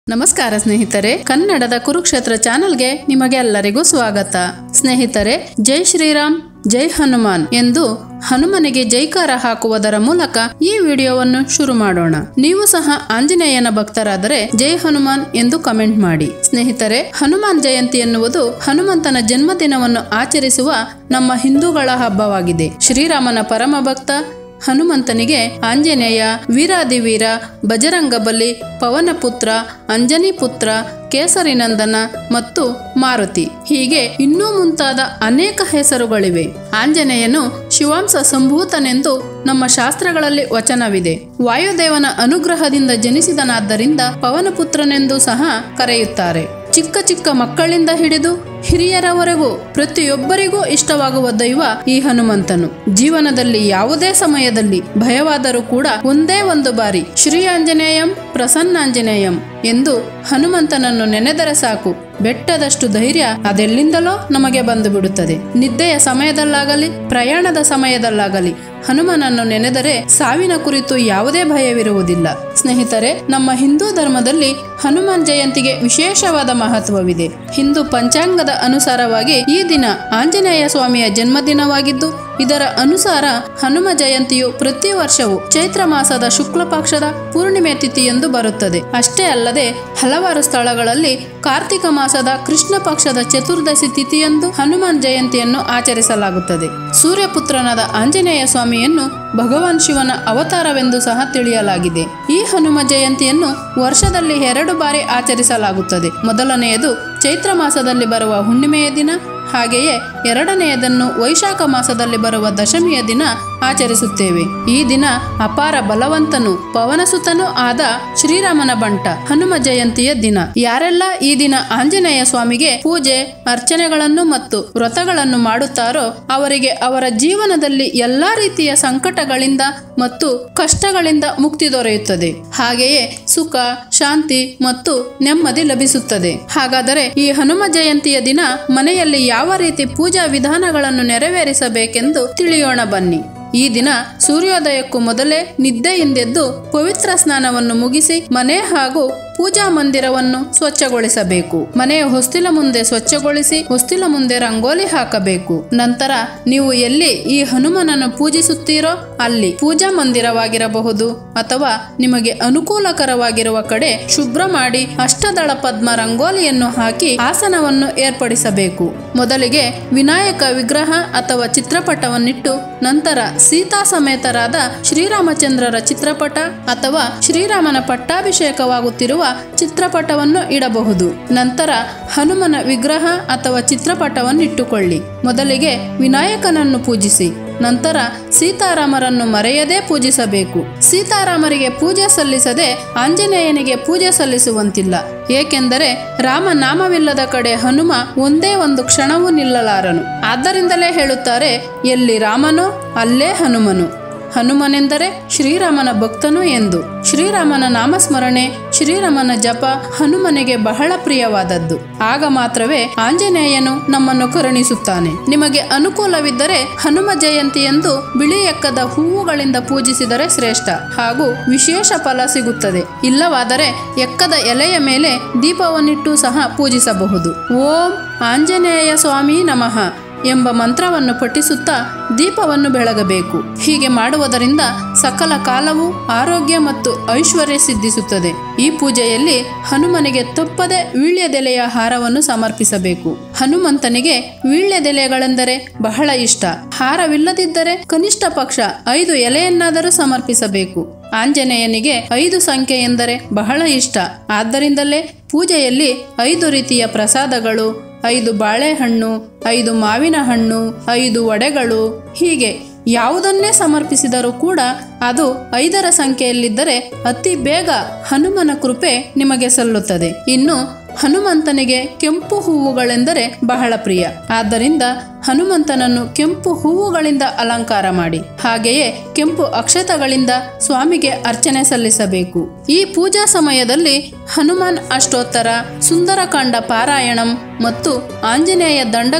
ನಮಸ್ಕಾರ ಸ್ನೇಹಿತರೆ ಕನ್ನಡದ ಕುರುಕ್ಷೇತ್ರ ಚಾನೆಲ್ಗೆ ನಿಮಗೆ ಎಲ್ಲರಿಗೂ ಸ್ವಾಗತ ಸ್ನೇಹಿತರೆ ಜೈ ಶ್ರೀರಾಮ್ ಜೈ ಹನುಮಾನ್ ಎಂದು ಹನುಮನಿಗೆ ಜೈಕಾರ ಹಾಕುವುದರ ಮೂಲಕ ಈ ವಿಡಿಯೋವನ್ನು ಶುರು ಮಾಡೋಣ ನೀವು ಸಹ ಆಂಜನೇಯನ ಭಕ್ತರಾದರೆ ಜೈ ಹನುಮಾನ್ ಎಂದು ಕಮೆಂಟ್ ಮಾಡಿ ಸ್ನೇಹಿತರೆ ಹನುಮಾನ್ ಜಯಂತಿ ಎನ್ನುವುದು ಹನುಮಂತನ ಜನ್ಮದಿನವನ್ನು ಆಚರಿಸುವ ನಮ್ಮ ಹಿಂದೂಗಳ ಹಬ್ಬವಾಗಿದೆ ಶ್ರೀರಾಮನ ಪರಮ ಭಕ್ತ ಹನುಮಂತನಿಗೆ ಆಂಜನೇಯ ವೀರಾದಿವೀರ ಬಜರಂಗಬಲಿ ಪವನಪುತ್ರ ಅಂಜನಿ ಪುತ್ರ ಕೇಸರಿನಂದನ ಮತ್ತು ಮಾರುತಿ ಹೀಗೆ ಇನ್ನೂ ಮುಂತಾದ ಅನೇಕ ಹೆಸರುಗಳಿವೆ ಆಂಜನೇಯನು ಶಿವಾಂಶ ಸಂಭೂತನೆಂದು ನಮ್ಮ ಶಾಸ್ತ್ರಗಳಲ್ಲಿ ವಚನವಿದೆ ವಾಯುದೇವನ ಅನುಗ್ರಹದಿಂದ ಜನಿಸಿದನಾದ್ದರಿಂದ ಪವನಪುತ್ರನೆಂದು ಸಹ ಕರೆಯುತ್ತಾರೆ ಚಿಕ್ಕ ಚಿಕ್ಕ ಮಕ್ಕಳಿಂದ ಹಿಡಿದು ಹಿರಿಯರವರೆಗೂ ಪ್ರತಿಯೊಬ್ಬರಿಗೂ ಇಷ್ಟವಾಗುವ ದೈವ ಈ ಹನುಮಂತನು ಜೀವನದಲ್ಲಿ ಯಾವುದೇ ಸಮಯದಲ್ಲಿ ಭಯವಾದರೂ ಕೂಡ ಒಂದೇ ಒಂದು ಬಾರಿ ಶ್ರೀ ಆಂಜನೇಯಂ ಪ್ರಸನ್ನಾಂಜನೇಯಂ ಎಂದು ಹನುಮಂತನನ್ನು ನೆನೆದರೆ ಸಾಕು ಬೆಟ್ಟದಷ್ಟು ಧೈರ್ಯ ಅದೆಲ್ಲಿಂದಲೋ ನಮಗೆ ಬಂದು ಬಿಡುತ್ತದೆ ನಿದ್ದೆಯ ಸಮಯದಲ್ಲಾಗಲಿ ಪ್ರಯಾಣದ ಸಮಯದಲ್ಲಾಗಲಿ ಹನುಮನನ್ನು ನೆನೆದರೆ ಸಾವಿನ ಕುರಿತು ಯಾವುದೇ ಭಯವಿರುವುದಿಲ್ಲ ಸ್ನೇಹಿತರೆ ನಮ್ಮ ಹಿಂದೂ ಧರ್ಮದಲ್ಲಿ ಹನುಮಾನ್ ಜಯಂತಿಗೆ ವಿಶೇಷವಾದ ಮಹತ್ವವಿದೆ ಹಿಂದೂ ಪಂಚಾಂಗದ ಅನುಸಾರವಾಗಿ ಈ ದಿನ ಆಂಜನೇಯ ಸ್ವಾಮಿಯ ಜನ್ಮದಿನವಾಗಿದ್ದು ಇದರ ಅನುಸಾರ ಹನುಮ ಜಯಂತಿಯು ಪ್ರತಿ ವರ್ಷವೂ ಚೈತ್ರ ಮಾಸದ ಶುಕ್ಲ ಪಕ್ಷದ ಪೂರ್ಣಿಮೆ ತಿಥಿಯೆಂದು ಬರುತ್ತದೆ ಅಷ್ಟೇ ಅಲ್ಲದೆ ಹಲವಾರು ಸ್ಥಳಗಳಲ್ಲಿ ಕಾರ್ತಿಕ ಮಾಸದ ಕೃಷ್ಣ ಪಕ್ಷದ ಚತುರ್ದಶಿ ತಿಥಿಯಂದು ಹನುಮಾನ್ ಜಯಂತಿಯನ್ನು ಆಚರಿಸಲಾಗುತ್ತದೆ ಸೂರ್ಯಪುತ್ರನಾದ ಆಂಜನೇಯ ಸ್ವಾಮಿಯನ್ನು ಭಗವಾನ್ ಶಿವನ ಅವತಾರವೆಂದು ಸಹ ತಿಳಿಯಲಾಗಿದೆ ಈ ಹನುಮ ಜಯಂತಿಯನ್ನು ವರ್ಷದಲ್ಲಿ ಎರಡು ಬಾರಿ ಆಚರಿಸಲಾಗುತ್ತದೆ ಮೊದಲನೆಯದು ಚೈತ್ರ ಮಾಸದಲ್ಲಿ ಬರುವ ಹುಣ್ಣಿಮೆಯ ದಿನ ಹಾಗೆಯೇ ಎರಡನೆಯದನ್ನು ವೈಶಾಖ ಮಾಸದಲ್ಲಿ ಬರುವ ದಶಮಿಯ ದಿನ ಆಚರಿಸುತ್ತೇವೆ ಈ ದಿನ ಅಪಾರ ಬಲವಂತನು ಪವನಸುತನೂ ಆದ ಶ್ರೀರಾಮನ ಬಂಟ ಹನುಮ ಜಯಂತಿಯ ದಿನ ಯಾರೆಲ್ಲ ಈ ದಿನ ಆಂಜನೇಯ ಸ್ವಾಮಿಗೆ ಪೂಜೆ ಅರ್ಚನೆಗಳನ್ನು ಮತ್ತು ವ್ರತಗಳನ್ನು ಮಾಡುತ್ತಾರೋ ಅವರಿಗೆ ಅವರ ಜೀವನದಲ್ಲಿ ಎಲ್ಲಾ ರೀತಿಯ ಸಂಕಟಗಳಿಂದ ಮತ್ತು ಕಷ್ಟಗಳಿಂದ ಮುಕ್ತಿ ದೊರೆಯುತ್ತದೆ ಹಾಗೆಯೇ ಸುಖ ಶಾಂತಿ ಮತ್ತು ನೆಮ್ಮದಿ ಲಭಿಸುತ್ತದೆ ಹಾಗಾದರೆ ಈ ಹನುಮ ಜಯಂತಿಯ ದಿನ ಮನೆಯಲ್ಲಿ ಯಾವ ರೀತಿ ಪೂಜಾ ವಿಧಾನಗಳನ್ನು ನೆರವೇರಿಸಬೇಕೆಂದು ತಿಳಿಯೋಣ ಬನ್ನಿ ಈ ದಿನ ಸೂರ್ಯೋದಯಕ್ಕೂ ಮೊದಲೇ ನಿದ್ದೆಯಿಂದೆದ್ದು ಪವಿತ್ರ ಸ್ನಾನವನ್ನು ಮುಗಿಸಿ ಮನೆ ಹಾಗೂ ಪೂಜಾ ಮಂದಿರವನ್ನು ಸ್ವಚ್ಛಗೊಳಿಸಬೇಕು ಮನೆಯ ಹೊಸ್ತಿಲ ಮುಂದೆ ಸ್ವಚ್ಛಗೊಳಿಸಿ ಹೊಸ್ತಿಲ ಮುಂದೆ ರಂಗೋಲಿ ಹಾಕಬೇಕು ನಂತರ ನೀವು ಎಲ್ಲಿ ಈ ಹನುಮನನ್ನು ಪೂಜಿಸುತ್ತೀರೋ ಅಲ್ಲಿ ಪೂಜಾ ಮಂದಿರವಾಗಿರಬಹುದು ಅಥವಾ ನಿಮಗೆ ಅನುಕೂಲಕರವಾಗಿರುವ ಕಡೆ ಶುಭ್ರ ಮಾಡಿ ಅಷ್ಟದಳ ಪದ್ಮ ರಂಗೋಲಿಯನ್ನು ಹಾಕಿ ಆಸನವನ್ನು ಏರ್ಪಡಿಸಬೇಕು ಮೊದಲಿಗೆ ವಿನಾಯಕ ವಿಗ್ರಹ ಅಥವಾ ಚಿತ್ರಪಟವನ್ನಿಟ್ಟು ನಂತರ ಸೀತಾ ಸಮೇತರಾದ ಶ್ರೀರಾಮಚಂದ್ರರ ಚಿತ್ರಪಟ ಅಥವಾ ಶ್ರೀರಾಮನ ಪಟ್ಟಾಭಿಷೇಕವಾಗುತ್ತಿರುವ ಚಿತ್ರಪಟವನ್ನು ಇಡಬಹುದು ನಂತರ ಹನುಮನ ವಿಗ್ರಹ ಅಥವಾ ಚಿತ್ರಪಟವನ್ನು ಇಟ್ಟುಕೊಳ್ಳಿ ಮೊದಲಿಗೆ ವಿನಾಯಕನನ್ನು ಪೂಜಿಸಿ ನಂತರ ಸೀತಾರಾಮರನ್ನು ಮರೆಯದೇ ಪೂಜಿಸಬೇಕು ಸೀತಾರಾಮರಿಗೆ ಪೂಜೆ ಸಲ್ಲಿಸದೆ ಆಂಜನೇಯನಿಗೆ ಪೂಜೆ ಸಲ್ಲಿಸುವಂತಿಲ್ಲ ಏಕೆಂದರೆ ರಾಮ ನಾಮವಿಲ್ಲದ ಕಡೆ ಹನುಮ ಒಂದೇ ಒಂದು ಕ್ಷಣವೂ ನಿಲ್ಲಲಾರನು ಆದ್ದರಿಂದಲೇ ಹೇಳುತ್ತಾರೆ ಎಲ್ಲಿ ರಾಮನೋ ಅಲ್ಲೇ ಹನುಮನು ಹನುಮನೆಂದರೆ ಶ್ರೀರಾಮನ ಭಕ್ತನು ಎಂದು ಶ್ರೀರಾಮನ ನಾಮಸ್ಮರಣೆ ಶ್ರೀರಾಮನ ಜಪ ಹನುಮನಿಗೆ ಬಹಳ ಪ್ರಿಯವಾದದ್ದು ಆಗ ಮಾತ್ರವೇ ಆಂಜನೇಯನು ನಮ್ಮನ್ನು ಕರುಣಿಸುತ್ತಾನೆ ನಿಮಗೆ ಅನುಕೂಲವಿದ್ದರೆ ಹನುಮ ಜಯಂತಿಯಂದು ಬಿಳಿ ಎಕ್ಕದ ಹೂವುಗಳಿಂದ ಪೂಜಿಸಿದರೆ ಶ್ರೇಷ್ಠ ಹಾಗೂ ವಿಶೇಷ ಫಲ ಸಿಗುತ್ತದೆ ಇಲ್ಲವಾದರೆ ಎಕ್ಕದ ಎಲೆಯ ಮೇಲೆ ದೀಪವನ್ನಿಟ್ಟು ಸಹ ಪೂಜಿಸಬಹುದು ಓಂ ಆಂಜನೇಯ ಸ್ವಾಮಿ ನಮಃ ಎಂಬ ಮಂತ್ರವನ್ನು ಪಠಿಸುತ್ತಾ ದೀಪವನ್ನು ಬೆಳಗಬೇಕು ಹೀಗೆ ಮಾಡುವುದರಿಂದ ಸಕಲ ಕಾಲವು ಆರೋಗ್ಯ ಮತ್ತು ಐಶ್ವರ್ಯ ಸಿದ್ಧಿಸುತ್ತದೆ ಈ ಪೂಜೆಯಲ್ಲಿ ಹನುಮನಿಗೆ ತಪ್ಪದೆ ವೀಳ್ಯದೆಲೆಯ ಹಾರವನ್ನು ಸಮರ್ಪಿಸಬೇಕು ಹನುಮಂತನಿಗೆ ವೀಳ್ಯದೆಲೆಗಳೆಂದರೆ ಬಹಳ ಇಷ್ಟ ಹಾರವಿಲ್ಲದಿದ್ದರೆ ಕನಿಷ್ಠ ಪಕ್ಷ ಐದು ಎಲೆಯನ್ನಾದರೂ ಸಮರ್ಪಿಸಬೇಕು ಆಂಜನೇಯನಿಗೆ ಐದು ಸಂಖ್ಯೆ ಎಂದರೆ ಬಹಳ ಇಷ್ಟ ಆದ್ದರಿಂದಲೇ ಪೂಜೆಯಲ್ಲಿ ಐದು ರೀತಿಯ ಪ್ರಸಾದಗಳು ಐದು ಬಾಳೆಹಣ್ಣು ಐದು ಮಾವಿನ ಹಣ್ಣು ಐದು ವಡೆಗಳು ಹೀಗೆ ಯಾವುದನ್ನೇ ಸಮರ್ಪಿಸಿದರೂ ಕೂಡ ಅದು ಐದರ ಸಂಖ್ಯೆಯಲ್ಲಿದ್ದರೆ ಅತಿ ಬೇಗ ಹನುಮನ ಕೃಪೆ ನಿಮಗೆ ಸಲ್ಲುತ್ತದೆ ಇನ್ನು ಹನುಮಂತನಿಗೆ ಕೆಂಪು ಹೂವುಗಳೆಂದರೆ ಬಹಳ ಪ್ರಿಯ ಆದ್ದರಿಂದ ಹನುಮಂತನನ್ನು ಕೆಂಪು ಹೂವುಗಳಿಂದ ಅಲಂಕಾರ ಮಾಡಿ ಹಾಗೆಯೇ ಕೆಂಪು ಅಕ್ಷತಗಳಿಂದ ಸ್ವಾಮಿಗೆ ಅರ್ಚನೆ ಸಲ್ಲಿಸಬೇಕು ಈ ಪೂಜಾ ಸಮಯದಲ್ಲಿ ಹನುಮಾನ್ ಅಷ್ಟೋತ್ತರ ಸುಂದರಕಾಂಡ ಪಾರಾಯಣಂ ಮತ್ತು ಆಂಜನೇಯ ದಂಡಕಂ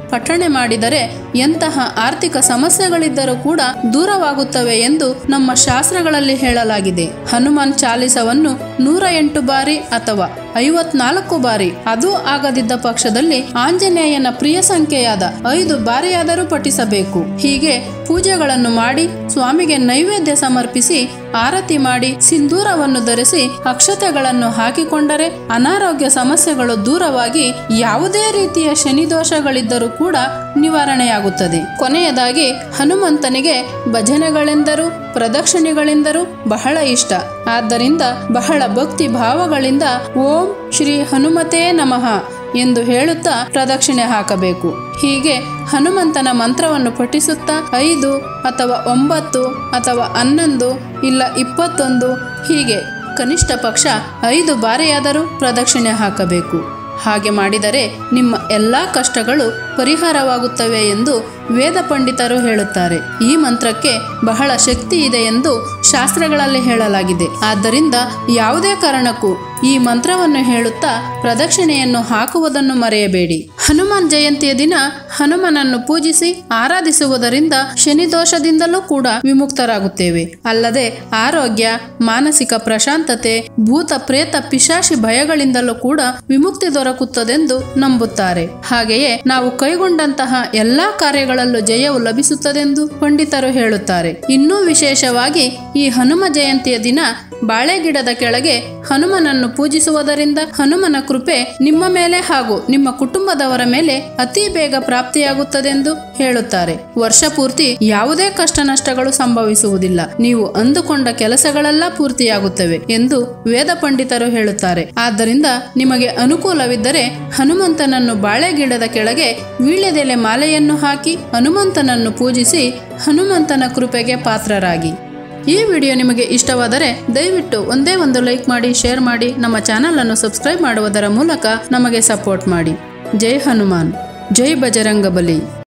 ಪಠಣೆ ಮಾಡಿದರೆ ಎಂತಹ ಆರ್ಥಿಕ ಸಮಸ್ಯೆಗಳಿದ್ದರೂ ಕೂಡ ದೂರವಾಗುತ್ತವೆ ಎಂದು ನಮ್ಮ ಶಾಸ್ತ್ರಗಳಲ್ಲಿ ಹೇಳಲಾಗಿದೆ ಹನುಮಾನ್ ಚಾಲಿಸವನ್ನು ನೂರ ಎಂಟು ಬಾರಿ ಅಥವಾ ಐವತ್ನಾಲ್ಕು ಬಾರಿ ಅದು ಆಗದಿದ್ದ ಪಕ್ಷದಲ್ಲಿ ಆಂಜನೇಯನ ಪ್ರಿಯ ಸಂಖ್ಯೆಯಾದ ಐದು ಬಾರಿಯಾದರೂ ಪಠಿಸಬೇಕು ಹೀಗೆ ಪೂಜೆಗಳನ್ನು ಮಾಡಿ ಸ್ವಾಮಿಗೆ ನೈವೇದ್ಯ ಸಮರ್ಪಿಸಿ ಆರತಿ ಮಾಡಿ ಸಿಂಧೂರವನ್ನು ಧರಿಸಿ ಅಕ್ಷತೆಗಳನ್ನು ಹಾಕಿಕೊಂಡರೆ ಅನಾರೋಗ್ಯ ಸಮಸ್ಯೆಗಳು ದೂರವಾಗಿ ಯಾವುದೇ ರೀತಿಯ ಶನಿದೋಷಗಳಿದ್ದರೂ ಕೂಡ ನಿವಾರಣೆಯಾಗುತ್ತದೆ ಕೊನೆಯದಾಗಿ ಹನುಮಂತನಿಗೆ ಭಜನೆಗಳೆಂದರೂ ಪ್ರದಕ್ಷಿಣೆಗಳೆಂದರೂ ಬಹಳ ಇಷ್ಟ ಆದ್ದರಿಂದ ಬಹಳ ಭಕ್ತಿ ಭಾವಗಳಿಂದ ಓಂ ಶ್ರೀ ಹನುಮತೇ ನಮಃ ಎಂದು ಹೇಳುತ್ತಾ ಪ್ರದಕ್ಷಿಣೆ ಹಾಕಬೇಕು ಹೀಗೆ ಹನುಮಂತನ ಮಂತ್ರವನ್ನು ಪಠಿಸುತ್ತಾ ಐದು ಅಥವಾ ಒಂಬತ್ತು ಅಥವಾ ಹನ್ನೊಂದು ಇಲ್ಲ ಇಪ್ಪತ್ತೊಂದು ಹೀಗೆ ಕನಿಷ್ಠ ಪಕ್ಷ ಐದು ಬಾರಿಯಾದರೂ ಪ್ರದಕ್ಷಿಣೆ ಹಾಕಬೇಕು ಹಾಗೆ ಮಾಡಿದರೆ ನಿಮ್ಮ ಎಲ್ಲ ಕಷ್ಟಗಳು ಪರಿಹಾರವಾಗುತ್ತವೆ ಎಂದು ವೇದ ಪಂಡಿತರು ಹೇಳುತ್ತಾರೆ ಈ ಮಂತ್ರಕ್ಕೆ ಬಹಳ ಶಕ್ತಿ ಇದೆ ಎಂದು ಶಾಸ್ತ್ರಗಳಲ್ಲಿ ಹೇಳಲಾಗಿದೆ ಆದ್ದರಿಂದ ಯಾವುದೇ ಕಾರಣಕ್ಕೂ ಈ ಮಂತ್ರವನ್ನು ಹೇಳುತ್ತಾ ಪ್ರದಕ್ಷಿಣೆಯನ್ನು ಹಾಕುವುದನ್ನು ಮರೆಯಬೇಡಿ ಹನುಮಾನ್ ಜಯಂತಿಯ ದಿನ ಹನುಮನನ್ನು ಪೂಜಿಸಿ ಆರಾಧಿಸುವುದರಿಂದ ಶನಿದೋಷದಿಂದಲೂ ಕೂಡ ವಿಮುಕ್ತರಾಗುತ್ತೇವೆ ಅಲ್ಲದೆ ಆರೋಗ್ಯ ಮಾನಸಿಕ ಪ್ರಶಾಂತತೆ ಭೂತ ಪ್ರೇತ ಪಿಶಾಚಿ ಭಯಗಳಿಂದಲೂ ಕೂಡ ವಿಮುಕ್ತಿ ದೊರಕುತ್ತದೆಂದು ನಂಬುತ್ತಾರೆ ಹಾಗೆಯೇ ನಾವು ಕೈಗೊಂಡಂತಹ ಎಲ್ಲಾ ಕಾರ್ಯಗಳಲ್ಲೂ ಜಯವು ಲಭಿಸುತ್ತದೆಂದು ಪಂಡಿತರು ಹೇಳುತ್ತಾರೆ ಇನ್ನೂ ವಿಶೇಷವಾಗಿ ಈ ಹನುಮ ಜಯಂತಿಯ ದಿನ ಬಾಳೆ ಗಿಡದ ಕೆಳಗೆ ಹನುಮನನ್ನು ಪೂಜಿಸುವುದರಿಂದ ಹನುಮನ ಕೃಪೆ ನಿಮ್ಮ ಮೇಲೆ ಹಾಗೂ ನಿಮ್ಮ ಕುಟುಂಬದವರ ಮೇಲೆ ಅತಿ ಬೇಗ ಪ್ರಾಪ್ತಿಯಾಗುತ್ತದೆಂದು ಹೇಳುತ್ತಾರೆ ವರ್ಷ ಪೂರ್ತಿ ಯಾವುದೇ ಕಷ್ಟ ನಷ್ಟಗಳು ಸಂಭವಿಸುವುದಿಲ್ಲ ನೀವು ಅಂದುಕೊಂಡ ಕೆಲಸಗಳೆಲ್ಲ ಪೂರ್ತಿಯಾಗುತ್ತವೆ ಎಂದು ವೇದ ಪಂಡಿತರು ಹೇಳುತ್ತಾರೆ ಆದ್ದರಿಂದ ನಿಮಗೆ ಅನುಕೂಲವಿದ್ದರೆ ಹನುಮಂತನನ್ನು ಬಾಳೆ ಗಿಡದ ಕೆಳಗೆ ವೀಳ್ಯದೆಲೆ ಮಾಲೆಯನ್ನು ಹಾಕಿ ಹನುಮಂತನನ್ನು ಪೂಜಿಸಿ ಹನುಮಂತನ ಕೃಪೆಗೆ ಪಾತ್ರರಾಗಿ ಈ ವಿಡಿಯೋ ನಿಮಗೆ ಇಷ್ಟವಾದರೆ ದಯವಿಟ್ಟು ಒಂದೇ ಒಂದು ಲೈಕ್ ಮಾಡಿ ಶೇರ್ ಮಾಡಿ ನಮ್ಮ ಚಾನಲ್ ಅನ್ನು ಸಬ್ಸ್ಕ್ರೈಬ್ ಮಾಡುವುದರ ಮೂಲಕ ನಮಗೆ ಸಪೋರ್ಟ್ ಮಾಡಿ ಜೈ ಹನುಮಾನ್ ಜೈ ಬಜರಂಗಬಲಿ